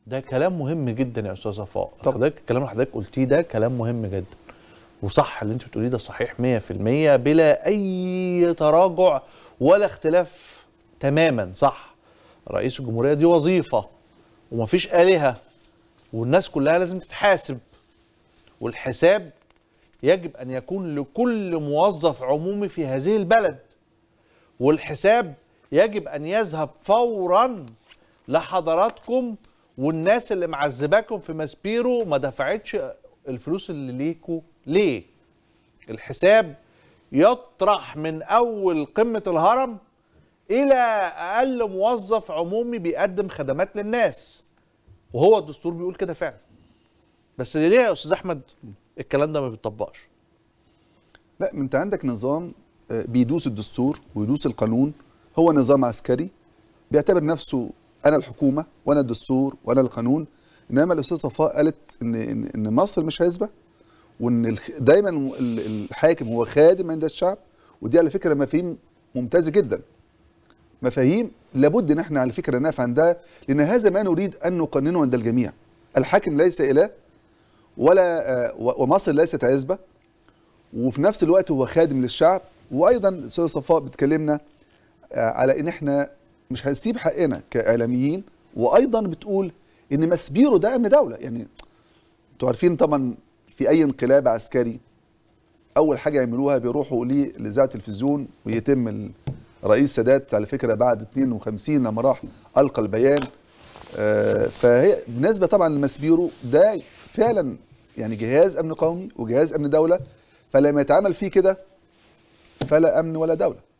ده كلام مهم جدا يا استاذ صفاء طب. حضرتك الكلام اللي حضرتك قلتيه ده كلام مهم جدا وصح اللي انت بتقوليه ده صحيح 100% بلا اي تراجع ولا اختلاف تماما صح رئيس الجمهوريه دي وظيفه ومفيش آلهة والناس كلها لازم تتحاسب والحساب يجب أن يكون لكل موظف عمومي في هذه البلد والحساب يجب أن يذهب فورا لحضراتكم والناس اللي معذباكم في ماسبيرو ما دفعتش الفلوس اللي ليكوا ليه الحساب يطرح من أول قمة الهرم إلى أقل موظف عمومي بيقدم خدمات للناس وهو الدستور بيقول كده فعلا بس ليه يا أستاذ أحمد الكلام ده ما بيطبقش لا ما انت عندك نظام آه، بيدوس الدستور ويدوس القانون هو نظام عسكري بيعتبر نفسه انا الحكومه وانا الدستور وانا القانون انما الاستاذ صفاء قالت ان ان, إن مصر مش هيسبق وان الخ- دايما ال- الحاكم هو خادم عند الشعب ودي على فكره مفاهيم ممتازه جدا مفاهيم لابد ان احنا على فكره نقف عندها لان هذا ما نريد ان نقننه عند الجميع الحاكم ليس اله ولا آه، و- ومصر ليست عزبه وفي نفس الوقت هو خادم للشعب وايضا الاستاذه صفاء بتكلمنا آه، على ان احنا مش هنسيب حقنا كاعلاميين وايضا بتقول ان مسبيرو ده امن دوله يعني انتوا عارفين طبعا في اي انقلاب عسكري اول حاجه يعملوها بيروحوا ليه لاذاعه التلفزيون ويتم ال- رئيس سادات على فكره بعد 52 لما راح القى البيان آه، فهي بالنسبه طبعا لمسبيرو ده فعلا يعني جهاز امن قومي وجهاز امن دوله فلما يتعامل فيه كده فلا امن ولا دوله